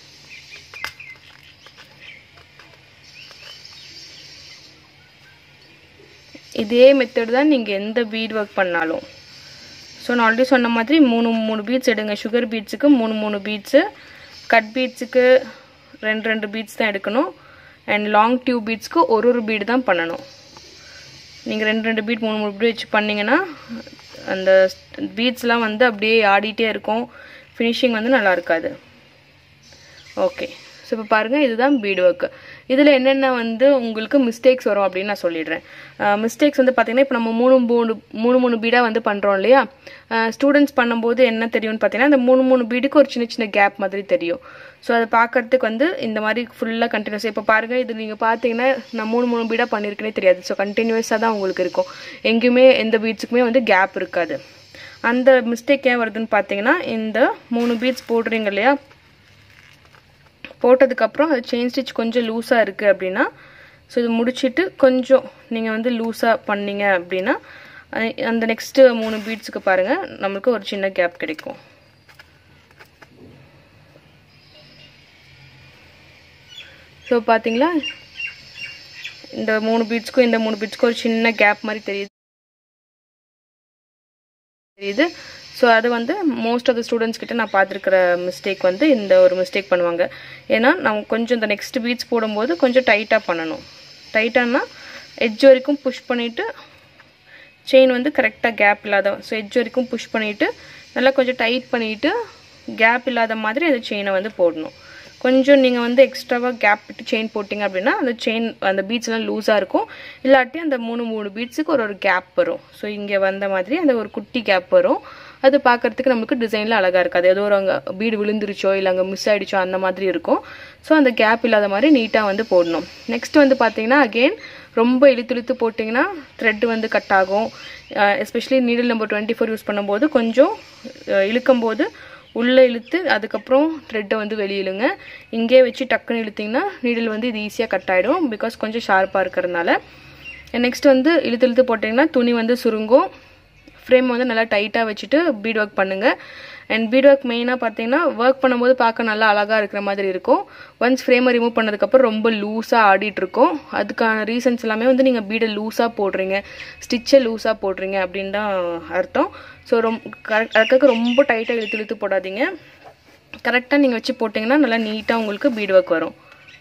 இதே மெத்தட் தான் நீங்கள் எந்த பீட் ஒர்க் பண்ணாலும் ஸோ நான் ஆல்ரெடி சொன்ன மாதிரி மூணு மூணு பீட்ஸ் எடுங்க சுகர் பீட்ஸுக்கு மூணு மூணு பீட்ஸு கட் பீட்ஸுக்கு ரெண்டு ரெண்டு பீட்ஸ் தான் எடுக்கணும் அண்ட் லாங் டியூப் பீட்ஸ்க்கு ஒரு ஒரு பீடு தான் பண்ணணும் நீங்கள் ரெண்டு ரெண்டு பீட் மூணு மூணு பீட் வச்சு பண்ணிங்கன்னா அந்த பீட்ஸ்லாம் வந்து அப்படியே ஆடிட்டே இருக்கும் ஃபினிஷிங் வந்து நல்லா இருக்காது ஓகே ஸோ இப்போ பாருங்கள் இதுதான் பீட் ஒர்க்கு இதில் என்னென்ன வந்து உங்களுக்கு மிஸ்டேக்ஸ் வரும் அப்படின்னு நான் சொல்லிடுறேன் மிஸ்டேக்ஸ் வந்து பார்த்தீங்கன்னா இப்போ நம்ம மூணு மூணு மூணு மூணு பீடாக வந்து பண்ணுறோம் இல்லையா ஸ்டூடெண்ட்ஸ் பண்ணும்போது என்ன தெரியும்னு பார்த்தீங்கன்னா இந்த மூணு மூணு பீடுக்கு ஒரு சின்ன சின்ன கேப் மாதிரி தெரியும் ஸோ அதை பார்க்கறதுக்கு வந்து இந்த மாதிரி ஃபுல்லாக கண்டினியூஸ் இப்போ பாருங்கள் இது நீங்கள் பார்த்தீங்கன்னா நான் மூணு மூணு பீடாக பண்ணியிருக்கேனே தெரியாது ஸோ கண்டினியூஸாக தான் உங்களுக்கு இருக்கும் எங்கேயுமே எந்த பீட்ஸுக்குமே வந்து கேப் இருக்காது அந்த மிஸ்டேக் ஏன் வருதுன்னு பார்த்தீங்கன்னா இந்த மூணு பீட்ஸ் போடுறீங்க இல்லையா போட்டதுக்கப்புறம் அது செயின் ஸ்டிச் கொஞ்சம் லூஸாக இருக்குது அப்படின்னா ஸோ இது முடிச்சுட்டு கொஞ்சம் நீங்கள் வந்து லூஸாக பண்ணீங்க அப்படின்னா அஹ் அந்த நெக்ஸ்ட்டு மூணு பீட்ஸுக்கு பாருங்கள் நம்மளுக்கு ஒரு சின்ன கேப் கிடைக்கும் ஸோ பார்த்தீங்களா இந்த மூணு பீட்ஸ்க்கும் இந்த மூணு பீட்ஸ்க்கும் ஒரு சின்ன கேப் மாதிரி தெரியுது தெரியுது ஸோ அது வந்து மோஸ்ட் ஆஃப் த ஸ்டூடெண்ட்ஸ் கிட்ட நான் பார்த்துருக்கிற மிஸ்டேக் வந்து இந்த ஒரு மிஸ்டேக் பண்ணுவாங்க ஏன்னா நம்ம கொஞ்சம் இந்த நெக்ஸ்ட் பீட்ஸ் போடும்போது கொஞ்சம் டைட்டாக பண்ணணும் டைட்டானா எட்ஜ் வரைக்கும் புஷ் பண்ணிவிட்டு செயின் வந்து கரெக்டாக கேப் இல்லாத ஸோ எட்ஜ் வரைக்கும் புஷ் பண்ணிவிட்டு நல்லா கொஞ்சம் டைட் பண்ணிவிட்டு கேப் இல்லாத மாதிரி அந்த செயினை வந்து போடணும் கொஞ்சம் நீங்கள் வந்து எக்ஸ்ட்ராவாக கேப் விட்டு செயின் போட்டிங்க அப்படின்னா அந்த செயின் அந்த பீட்ஸ்லாம் லூஸாக இருக்கும் இல்லாட்டி அந்த மூணு மூணு பீட்ஸுக்கு ஒரு ஒரு கேப் வரும் ஸோ இங்கே வந்த மாதிரி அந்த ஒரு குட்டி கேப் வரும் அது பார்க்கறதுக்கு நம்மளுக்கு டிசைனில் அழகாக இருக்காது ஏதோ ஒரு அங்கே பீடு விழுந்துருச்சோ இல்லை அங்கே மிஸ் ஆகிடுச்சோ அந்த மாதிரி இருக்கும் ஸோ அந்த கேப் இல்லாத மாதிரி நீட்டாக வந்து போடணும் நெக்ஸ்ட் வந்து பார்த்தீங்கன்னா அகெயின் ரொம்ப இழுத்து இழுத்து போட்டிங்கன்னா த்ரெட் வந்து கட் ஆகும் especially needle number twenty four use பண்ணும்போது கொஞ்சம் இழுக்கும் போது உள்ளே இழுத்து அதுக்கப்புறம் த்ரெட்டை வந்து வெளியிலுங்க இங்கே வச்சு டக்குன்னு இழுத்திங்கன்னா நீடில் வந்து இது ஈஸியாக கட் ஆகிடும் பிகாஸ் கொஞ்சம் ஷார்ப்பாக இருக்கிறதுனால நெக்ஸ்ட் வந்து இழுத்து இழுத்து போட்டிங்கன்னா துணி வந்து சுருங்கும் ஃப்ரேம் வந்து நல்லா டைட்டாக வச்சுட்டு பீட் ஒர்க் பண்ணுங்கள் அண்ட் பீட் ஒர்க் மெயினாக பார்த்தீங்கன்னா ஒர்க் பண்ணும்போது பார்க்க நல்லா அழகாக இருக்கிற மாதிரி இருக்கும் ஒன்ஸ் ஃப்ரேமை ரிமூவ் பண்ணதுக்கப்புறம் ரொம்ப லூஸாக ஆடிட்டு இருக்கும் அதுக்கான ரீசன்ஸ் எல்லாமே வந்து நீங்கள் பீடை லூஸாக போடுறீங்க ஸ்டிச்சை லூஸாக போடுறீங்க அப்படின்னு தான் அர்த்தம் ஸோ ரொம்ப கரெக்ட் அதுக்காக ரொம்ப டைட்டாக இழுத்து இழுத்து போடாதீங்க கரெக்டாக நீங்கள் வச்சு போட்டிங்கன்னா நல்லா நீட்டாக உங்களுக்கு பீட் ஒர்க் வரும்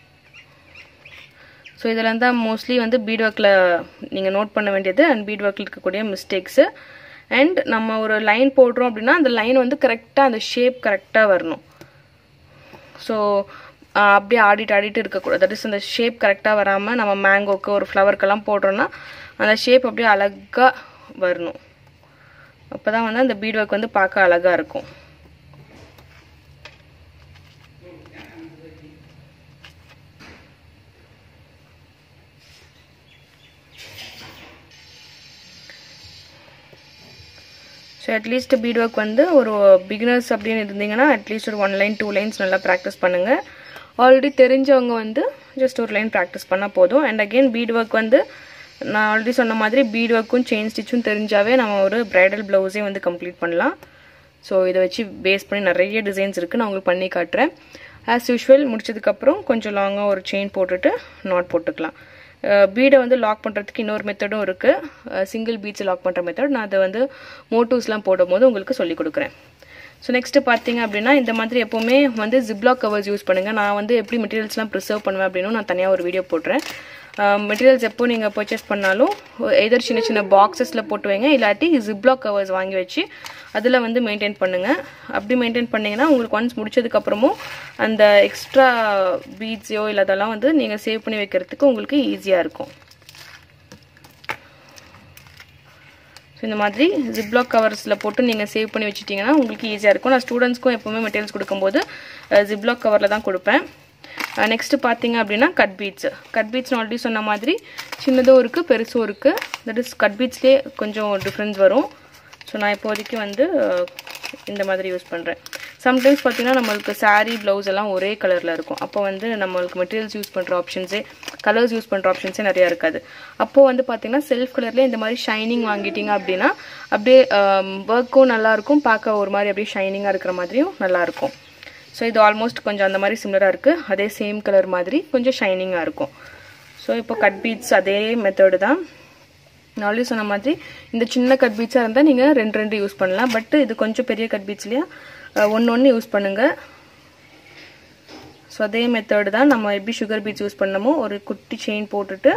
ஸோ இதெல்லாம் தான் மோஸ்ட்லி வந்து பீட் ஒர்க்கில் நீங்கள் நோட் பண்ண வேண்டியது அண்ட் பீட் ஒர்க்கில் இருக்கக்கூடிய மிஸ்டேக்ஸு அண்ட் நம்ம ஒரு லைன் போடுறோம் அப்படின்னா அந்த லைன் வந்து கரெக்டாக அந்த ஷேப் கரெக்டாக வரணும் ஸோ அப்படியே ஆடிட்டு ஆடிட்டு இருக்கக்கூடாது தட் இஸ் அந்த ஷேப் கரெக்டாக வராமல் நம்ம மேங்கோக்கு ஒரு ஃப்ளவருக்கெல்லாம் போடுறோன்னா அந்த ஷேப் அப்படியே அழகாக வரணும் அப்போ தான் வந்து அந்த பீட் ஒர்க் வந்து பார்க்க அழகாக இருக்கும் ஸோ அட்லீஸ்ட் பீட் ஒர்க் வந்து ஒரு பிகினர்ஸ் அப்படின்னு இருந்தீங்கன்னா அட்லீஸ்ட் ஒரு ஒன் லைன் டூ லைன்ஸ் நல்லா ப்ராக்டிஸ் பண்ணுங்கள் ஆல்ரெடி தெரிஞ்சவங்க வந்து ஜஸ்ட் ஒரு லைன் ப்ராக்டிஸ் பண்ணால் போதும் அண்ட் அகெயின் பீட் ஒர்க் வந்து நான் ஆல்ரெடி சொன்ன மாதிரி பீட் ஒர்க்கும் செயின் ஸ்டிச்சும் தெரிஞ்சாவே நம்ம ஒரு ப்ரைடல் ப்ளவுஸே வந்து கம்ப்ளீட் பண்ணலாம் ஸோ இதை வச்சு பேஸ் பண்ணி நிறைய டிசைன்ஸ் இருக்குது நான் உங்களுக்கு பண்ணி காட்டுறேன் ஆஸ் யூஷுவல் முடிச்சதுக்கப்புறம் கொஞ்சம் லாங்காக ஒரு செயின் போட்டுட்டு நாட் போட்டுக்கலாம் பீடை வந்து லாக் பண்ணுறதுக்கு இன்னொரு மெத்தடும் இருக்குது சிங்கிள் பீட்ஸ் லாக் பண்ணுற மெத்தட் நான் அதை வந்து மோட்டூஸ்லாம் போடும்போது உங்களுக்கு சொல்லிக் கொடுக்குறேன் ஸோ நெக்ஸ்ட்டு பார்த்தீங்க அப்படின்னா இந்த மாதிரி எப்போவுமே வந்து ஜிப்லாக் கவர்ஸ் யூஸ் பண்ணுங்கள் நான் வந்து எப்படி மெட்டீரியல்ஸ்லாம் ப்ரிசர்வ் பண்ணுவேன் அப்படின்னு நான் தனியாக ஒரு வீடியோ போட்டுறேன் மெட்டீரியல்ஸ் எப்போ நீங்கள் பர்ச்சேஸ் பண்ணாலும் எதர் சின்ன சின்ன பாக்ஸஸில் போட்டு வைங்க இல்லாட்டி ஜிப்லாக் கவர்ஸ் வாங்கி வச்சு அதில் வந்து மெயின்டைன் பண்ணுங்கள் அப்படி மெயின்டைன் பண்ணிங்கன்னா உங்களுக்கு ஒன்ஸ் முடிச்சதுக்கப்புறமும் அந்த எக்ஸ்ட்ரா பீட்ஸையோ இல்லை அதெல்லாம் வந்து நீங்கள் சேவ் பண்ணி வைக்கிறதுக்கு உங்களுக்கு ஈஸியாக இருக்கும் ஸோ இந்த மாதிரி ஜிப்லாக் கவர்ஸில் போட்டு நீங்கள் சேவ் பண்ணி வச்சுட்டிங்கன்னா உங்களுக்கு ஈஸியாக இருக்கும் நான் ஸ்டூடெண்ட்ஸ்க்கும் எப்போவுமே மெட்டீரியல்ஸ் கொடுக்கும்போது ஜிப்லாக் கவரில் தான் கொடுப்பேன் நெக்ஸ்ட்டு பார்த்தீங்க அப்படின்னா cut beads cut beads already சொன்ன மாதிரி சின்னதும் இருக்குது பெருசும் இருக்குது தட் இஸ் கட் பீட்ஸ்லேயே கொஞ்சம் டிஃப்ரென்ஸ் வரும் ஸோ நான் இப்போதைக்கு வந்து இந்த மாதிரி யூஸ் பண்ணுறேன் சம்டைம்ஸ் பார்த்தீங்கன்னா நம்மளுக்கு சாரீ ப்ளவுஸ் எல்லாம் ஒரே கலரில் இருக்கும் அப்போ வந்து நம்மளுக்கு மெட்டீரியல்ஸ் யூஸ் பண்ணுற ஆப்ஷன்ஸே கலர்ஸ் யூஸ் பண்ணுற ஆப்ஷன்ஸே நிறையா இருக்காது அப்போது வந்து பார்த்தீங்கன்னா செல்ஃப் கலர்லேயே இந்த மாதிரி ஷைனிங் வாங்கிட்டீங்க அப்படின்னா அப்படியே ஒர்க்கும் நல்லாயிருக்கும் பார்க்க ஒரு மாதிரி அப்படியே ஷைனிங்காக இருக்கிற மாதிரியும் நல்லாயிருக்கும் ஸோ இது ஆல்மோஸ்ட் கொஞ்சம் அந்த மாதிரி சிமிலராக இருக்குது அதே சேம் கலர் மாதிரி கொஞ்சம் ஷைனிங்காக இருக்கும் ஸோ இப்போ கட் பீட்ஸ் அதே மெத்தடு தான் நான் ஆல்ரெடி சொன்ன மாதிரி இந்த சின்ன கட் பீட்ஸாக இருந்தால் நீங்கள் ரெண்டு ரெண்டு யூஸ் பண்ணலாம் பட் இது கொஞ்சம் பெரிய கட் பீட்ஸ்லையா ஒன்று ஒன்று யூஸ் பண்ணுங்கள் ஸோ அதே மெத்தடு தான் நம்ம எப்படி சுகர் பீட்ஸ் யூஸ் பண்ணமோ ஒரு குட்டி செயின் போட்டுட்டு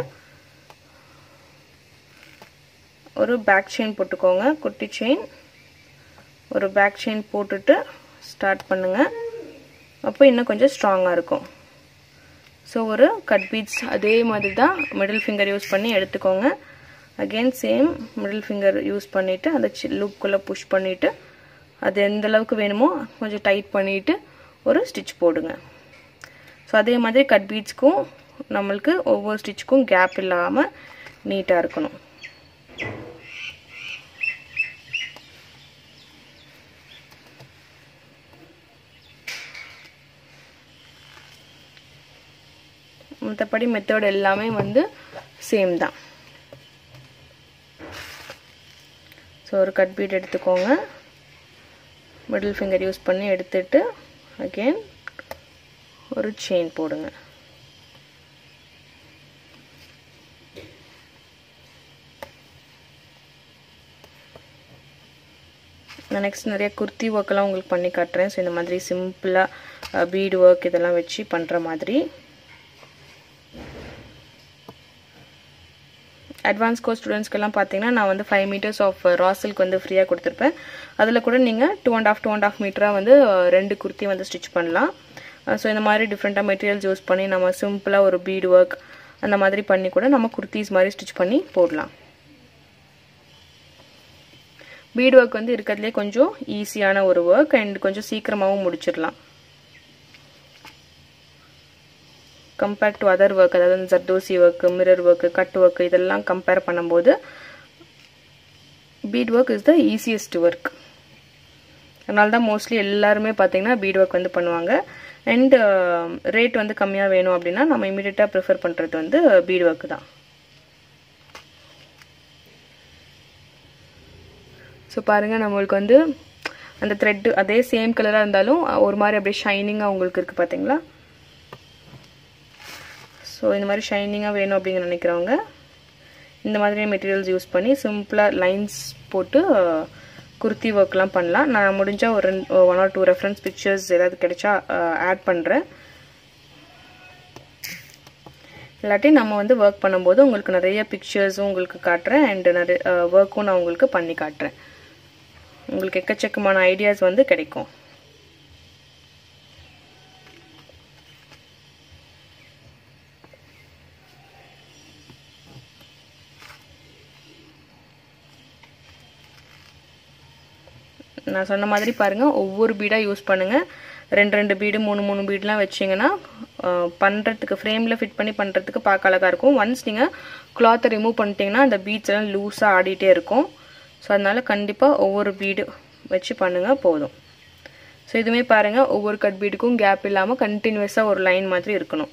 ஒரு பேக் செயின் போட்டுக்கோங்க குட்டி செயின் ஒரு பேக் செயின் போட்டுட்டு ஸ்டார்ட் பண்ணுங்கள் அப்போ இன்னும் கொஞ்சம் ஸ்ட்ராங்காக இருக்கும் ஸோ ஒரு கட் பீட்ஸ் அதே மாதிரி தான் மிடில் ஃபிங்கர் யூஸ் பண்ணி எடுத்துக்கோங்க again same middle finger use பண்ணிவிட்டு அந்த லூப்குள்ளே புஷ் பண்ணிவிட்டு அது எந்த அளவுக்கு வேணுமோ கொஞ்சம் டைட் பண்ணிவிட்டு ஒரு ஸ்டிச் போடுங்க ஸோ அதே மாதிரி கட் பீட்ஸ்க்கும் நம்மளுக்கு ஒவ்வொரு ஸ்டிச்சுக்கும் கேப் இல்லாமல் நீட்டாக இருக்கணும் மற்றபடி மெத்தட் எல்லாமே வந்து சேம் தான் ஸோ ஒரு கட் பீட் எடுத்துக்கோங்க மிடில் ஃபிங்கர் யூஸ் பண்ணி எடுத்துட்டு அகெயின் ஒரு செயின் போடுங்க நான் நெக்ஸ்ட் நிறைய குர்த்தி ஒர்க்கெல்லாம் உங்களுக்கு பண்ணி காட்டுறேன் ஸோ இந்த மாதிரி சிம்பிளாக பீடு ஒர்க் இதெல்லாம் வச்சு பண்ணுற மாதிரி அட்வான்ஸ் கோர்ஸ் ஸ்டூடெண்ட்ஸ்க்கெல்லாம் பார்த்தீங்கன்னா நான் வந்து ஃபைவ் மீட்டர்ஸ் ஆஃப் ராசில்க்கு வந்து ஃப்ரீயாக கொடுத்துருப்பேன் அதில் கூட நீங்கள் two and half two and half மீட்டராக வந்து ரெண்டு குர்த்தி வந்து ஸ்டிச் பண்ணலாம் ஸோ இந்த மாதிரி டிஃப்ரெண்ட்டாக மெட்டீரியல்ஸ் யூஸ் பண்ணி நம்ம சிம்பிளாக ஒரு பீடு ஒர்க் அந்த மாதிரி பண்ணி கூட நம்ம குர்த்திஸ் மாதிரி ஸ்டிச் பண்ணி போடலாம் பீட் ஒர்க் வந்து இருக்கிறதுலே கொஞ்சம் ஈஸியான ஒரு ஒர்க் அண்ட் கொஞ்சம் சீக்கிரமாகவும் முடிச்சிடலாம் கம்பேர்ட் டு அதர் ஒர்க் அதாவது zardozi work mirror work cut work இதெல்லாம் கம்பேர் பண்ணும்போது bead work is the easiest work அதனால தான் மோஸ்ட்லி எல்லாருமே பார்த்தீங்கன்னா பீட் ஒர்க் வந்து பண்ணுவாங்க அண்ட் ரேட் வந்து கம்மியாக வேணும் அப்படின்னா நம்ம இமீடியட்டாக ப்ரிஃபர் பண்ணுறது வந்து பீட் ஒர்க் தான் ஸோ பாருங்கள் நம்மளுக்கு வந்து அந்த த்ரெட்டு அதே சேம் கலராக இருந்தாலும் ஒரு மாதிரி அப்படியே ஷைனிங்காக உங்களுக்கு இருக்குது பார்த்தீங்களா ஸோ இந்த மாதிரி ஷைனிங்காக வேணும் அப்படிங்கிற நினைக்கிறவங்க இந்த மாதிரி மெட்டீரியல்ஸ் யூஸ் பண்ணி சிம்பிளாக லைன்ஸ் போட்டு குர்த்தி ஒர்க்லாம் பண்ணலாம் நான் முடிஞ்சால் ஒரு ரெண்டு one or two reference pictures ஏதாவது கிடைச்சா ஆட் பண்ணுறேன் இல்லாட்டி நம்ம வந்து ஒர்க் பண்ணும்போது உங்களுக்கு நிறைய பிக்சர்ஸும் உங்களுக்கு காட்டுறேன் அண்ட் நிறைய ஒர்க்கும் நான் உங்களுக்கு பண்ணி காட்டுறேன் உங்களுக்கு எக்கச்சக்கமான ஐடியாஸ் வந்து கிடைக்கும் நான் சொன்ன மாதிரி பாருங்கள் ஒவ்வொரு பீடாக யூஸ் பண்ணுங்கள் ரெண்டு ரெண்டு பீடு மூணு மூணு பீடெலாம் வச்சிங்கன்னா பண்ணுறதுக்கு ஃப்ரேமில் ஃபிட் பண்ணி பண்ணுறதுக்கு பார்க்க அழகாக இருக்கும் ஒன்ஸ் நீங்கள் கிளாத்தை ரிமூவ் பண்ணிட்டீங்கன்னா அந்த பீட்ஸ் எல்லாம் லூஸாக ஆடிட்டே இருக்கும் ஸோ அதனால் கண்டிப்பாக ஒவ்வொரு பீடு வச்சு பண்ணுங்கள் போதும் ஸோ இதுவுமே பாருங்கள் ஒவ்வொரு கட் பீடுக்கும் கேப் இல்லாமல் கண்டினியூஸாக ஒரு லைன் மாதிரி இருக்கணும்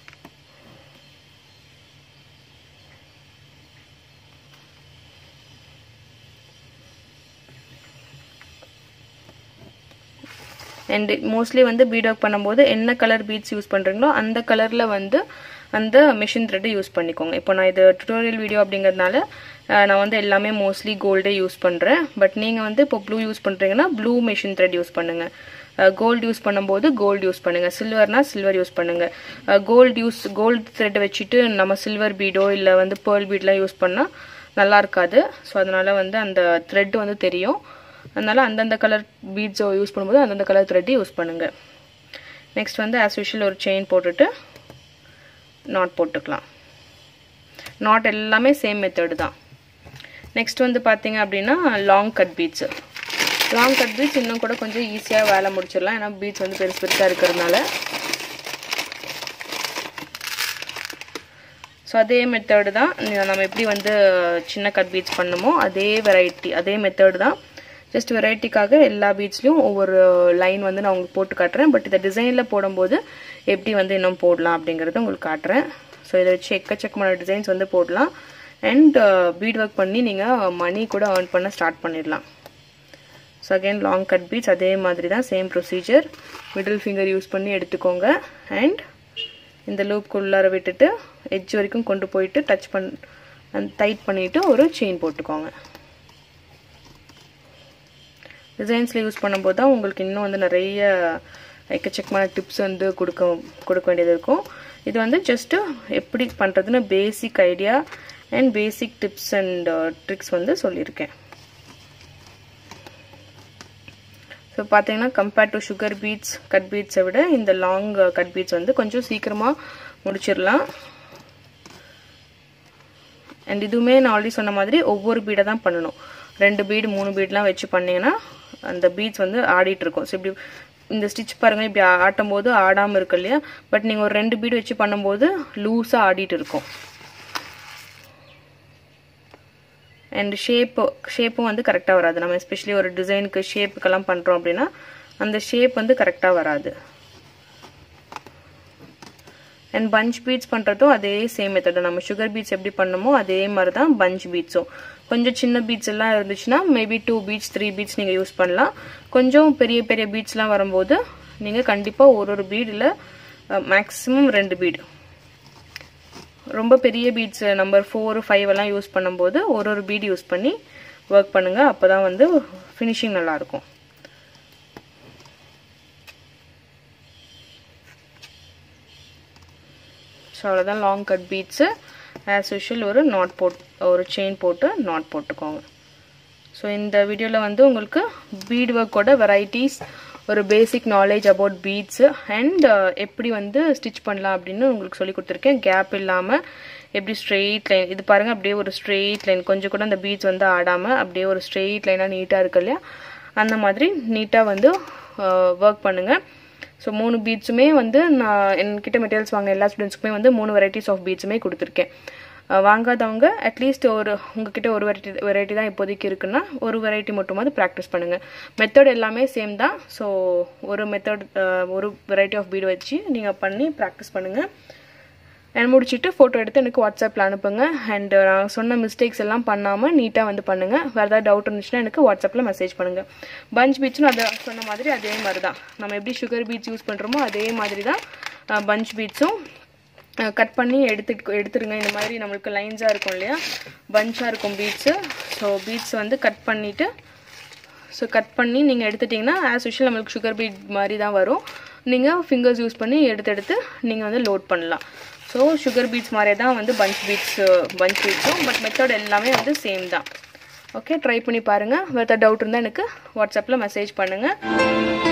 அண்ட் மோஸ்ட்லி வந்து பீட் ஒர்க் பண்ணும்போது என்ன கலர் பீட்ஸ் யூஸ் பண்ணுறீங்களோ அந்த கலரில் வந்து அந்த மிஷின் த்ரெட்டு யூஸ் பண்ணிக்கோங்க இப்போ நான் இது டுட்டோரியல் வீடியோ அப்படிங்கிறதுனால நான் வந்து எல்லாமே மோஸ்ட்லி கோல்டே யூஸ் பண்ணுறேன் பட் நீங்கள் வந்து இப்போ ப்ளூ யூஸ் பண்ணுறீங்கன்னா ப்ளூ மிஷின் த்ரெட் யூஸ் பண்ணுங்கள் கோல்டு யூஸ் பண்ணும்போது கோல்டு யூஸ் பண்ணுங்கள் சில்வர்னா சில்வர் யூஸ் பண்ணுங்கள் கோல்டு யூஸ் கோல்டு த்ரெட் வச்சுட்டு நம்ம சில்வர் பீடோ இல்லை வந்து பேர்ல் பீட்லாம் யூஸ் பண்ணால் நல்லா இருக்காது ஸோ அதனால் வந்து அந்த த்ரெட் வந்து தெரியும் அதனால் அந்தந்த கலர் பீட்ஸோ யூஸ் பண்ணும்போது அந்தந்த கலர் த்ரெட்டு யூஸ் பண்ணுங்கள் நெக்ஸ்ட் வந்து ஆஸ் யூஷுவல் ஒரு செயின் போட்டுட்டு நாட் போட்டுக்கலாம் நாட் எல்லாமே சேம் மெத்தடு தான் நெக்ஸ்ட் வந்து பார்த்தீங்க அப்படின்னா long cut beads long cut beads இன்னும் கூட கொஞ்சம் ஈஸியாக வேலை முடிச்சிடலாம் ஏன்னா பீட்ஸ் வந்து பெருசு பெருசாக இருக்கிறதுனால ஸோ அதே மெத்தடு தான் நம்ம எப்படி வந்து சின்ன கட் பீட்ஸ் பண்ணுமோ அதே வெரைட்டி அதே மெத்தடு தான் ஜஸ்ட் வெரைட்டிக்காக எல்லா பீட்ஸ்லையும் ஒவ்வொரு லைன் வந்து நான் உங்களுக்கு போட்டு காட்டுறேன் பட் இதை டிசைனில் போடும்போது எப்படி வந்து இன்னும் போடலாம் அப்படிங்கிறத உங்களுக்கு காட்டுறேன் ஸோ இதை வச்சு எக்கச்சக்கமான டிசைன்ஸ் வந்து போடலாம் அண்ட் பீட் ஒர்க் பண்ணி நீங்கள் மணி கூட ஏர்ன் பண்ண ஸ்டார்ட் பண்ணிடலாம் so again long cut beads அதே மாதிரி தான் same procedure middle finger use பண்ணி எடுத்துக்கோங்க அண்ட் இந்த லூப்குள்ளார விட்டுட்டு எட்ஜ் வரைக்கும் கொண்டு போயிட்டு டச் பண் டைட் பண்ணிவிட்டு ஒரு செயின் போட்டுக்கோங்க டிசைன்ஸில் யூஸ் பண்ணும்போது தான் உங்களுக்கு இன்னும் வந்து நிறைய எக்கச்சக்கமான டிப்ஸ் வந்து கொடுக்க கொடுக்க வேண்டியது இருக்கும் இது வந்து ஜஸ்ட்டு எப்படி பண்ணுறதுன்னு basic idea and basic tips and tricks வந்து சொல்லியிருக்கேன் ஸோ பார்த்தீங்கன்னா compared to sugar beads cut பீட்ஸை விட இந்த லாங் கட் பீட்ஸ் வந்து கொஞ்சம் சீக்கிரமாக முடிச்சிடலாம் அண்ட் இதுவுமே நான் ஆல்ரெடி சொன்ன மாதிரி ஒவ்வொரு பீடை தான் பண்ணணும் ரெண்டு பீடு மூணு பீட்லாம் வச்சு பண்ணிங்கன்னா அந்த பீட்ஸ் வந்து ஆடிட்டு இருக்கும் ஸோ இப்படி இந்த ஸ்டிச் பாருங்கள் இப்படி ஆட்டும் போது ஆடாமல் இருக்கு இல்லையா பட் நீங்கள் ஒரு ரெண்டு பீடு வச்சு பண்ணும்போது லூஸாக ஆடிட்டு இருக்கும் அண்ட் ஷேப்பு ஷேப்பும் வந்து கரெக்டாக வராது நம்ம எஸ்பெஷலி ஒரு டிசைனுக்கு ஷேப்புக்கெல்லாம் பண்ணுறோம் அப்படின்னா அந்த ஷேப் வந்து கரெக்டாக வராது அண்ட் பஞ்ச் பீட்ஸ் பண்ணுறதும் அதே சேம் மெத்தட் நம்ம சுகர் பீட்ஸ் எப்படி பண்ணமோ அதே மாதிரி தான் பஞ்ச் பீட்ஸும் கொஞ்சம் சின்ன பீட்ஸ் எல்லாம் இருந்துச்சுன்னா maybe two beads three beads நீங்கள் யூஸ் பண்ணலாம் கொஞ்சம் பெரிய பெரிய பீட்ஸ்லாம் வரும்போது நீங்கள் கண்டிப்பாக ஒரு ஒரு பீடில் மேக்ஸிமம் ரெண்டு பீடு ரொம்ப பெரிய பீட்ஸ் நம்பர் ஃபோர் ஃபைவ் எல்லாம் யூஸ் பண்ணும்போது ஒரு ஒரு பீட் யூஸ் பண்ணி ஒர்க் பண்ணுங்கள் அப்போ தான் வந்து ஃபினிஷிங் நல்லாயிருக்கும் ஸோ அவ்வளோதான் long cut beads as usual ஒரு நாட் போட் ஒரு செயின் போட்டு நாட் போட்டுக்கோங்க ஸோ இந்த வீடியோவில் வந்து உங்களுக்கு பீட் ஒர்க்கோட வெரைட்டிஸ் ஒரு basic knowledge about beads and எப்படி வந்து ஸ்டிச் பண்ணலாம் அப்படின்னு உங்களுக்கு சொல்லி கொடுத்துருக்கேன் கேப் இல்லாமல் எப்படி ஸ்ட்ரெயிட் லைன் இது பாருங்கள் அப்படியே ஒரு ஸ்ட்ரெயிட் லைன் கொஞ்சம் கூட அந்த பீட்ஸ் வந்து ஆடாமல் அப்படியே ஒரு ஸ்ட்ரெயிட் லைனாக நீட்டாக இருக்கு இல்லையா அந்த மாதிரி நீட்டாக வந்து ஒர்க் பண்ணுங்கள் ஸோ மூணு பீட்ஸுமே வந்து நான் என்கிட்ட மெட்டீரியல்ஸ் வாங்க எல்லா ஸ்டூடெண்ட்ஸ்க்குமே வந்து மூணு வெரைட்டிஸ் ஆஃப் பீட்ஸுமே கொடுத்துருக்கேன் வாங்காதவங்க அட்லீஸ்ட் ஒரு உங்ககிட்ட ஒரு வெரைட்டி வெரைட்டி தான் இப்போதைக்கு இருக்குன்னா ஒரு வெரைட்டி மட்டுமாவது ப்ராக்டிஸ் பண்ணுங்கள் மெத்தட் எல்லாமே சேம் தான் ஸோ ஒரு மெத்தட் ஒரு வெரைட்டி ஆஃப் பீடு வச்சு நீங்கள் பண்ணி ப்ராக்டிஸ் பண்ணுங்கள் அண்ட் முடிச்சுட்டு ஃபோட்டோ எடுத்து எனக்கு வாட்ஸ்அப்பில் அனுப்புங்க அண்ட் நான் சொன்ன மிஸ்டேக்ஸ் எல்லாம் பண்ணாமல் நீட்டாக வந்து பண்ணுங்கள் வேறு ஏதாவது டவுட் இருந்துச்சுன்னா எனக்கு வாட்ஸ்அப்பில் மெசேஜ் பண்ணுங்கள் பஞ்ச் பீட்ஸும் அதை சொன்ன மாதிரி அதே மாதிரி தான் நம்ம எப்படி சுகர் பீட்ஸ் யூஸ் பண்ணுறோமோ அதே மாதிரி தான் பஞ்ச் பீட்ஸும் கட் பண்ணி எடுத்துட்டு எடுத்துருங்க இந்த மாதிரி நம்மளுக்கு லைன்ஸாக இருக்கும் இல்லையா பஞ்சாக இருக்கும் பீட்ஸு ஸோ பீட்ஸ் வந்து கட் பண்ணிவிட்டு ஸோ கட் பண்ணி நீங்கள் எடுத்துட்டிங்கன்னா ஆஸ் யூஷுவல் நம்மளுக்கு சுகர் பீட் மாதிரி தான் வரும் நீங்கள் ஃபிங்கர்ஸ் யூஸ் பண்ணி எடுத்து எடுத்து நீங்கள் வந்து லோட் பண்ணலாம் ஸோ சுகர் பீட்ஸ் மாதிரியே தான் வந்து பஞ்ச் பீட்ஸ் பஞ்ச் பீட்ஸும் பட் மெத்தட் எல்லாமே வந்து சேம் தான் ஓகே ட்ரை பண்ணி பாருங்கள் வேறு டவுட் இருந்தால் எனக்கு வாட்ஸ்அப்பில் மெசேஜ் பண்ணுங்கள்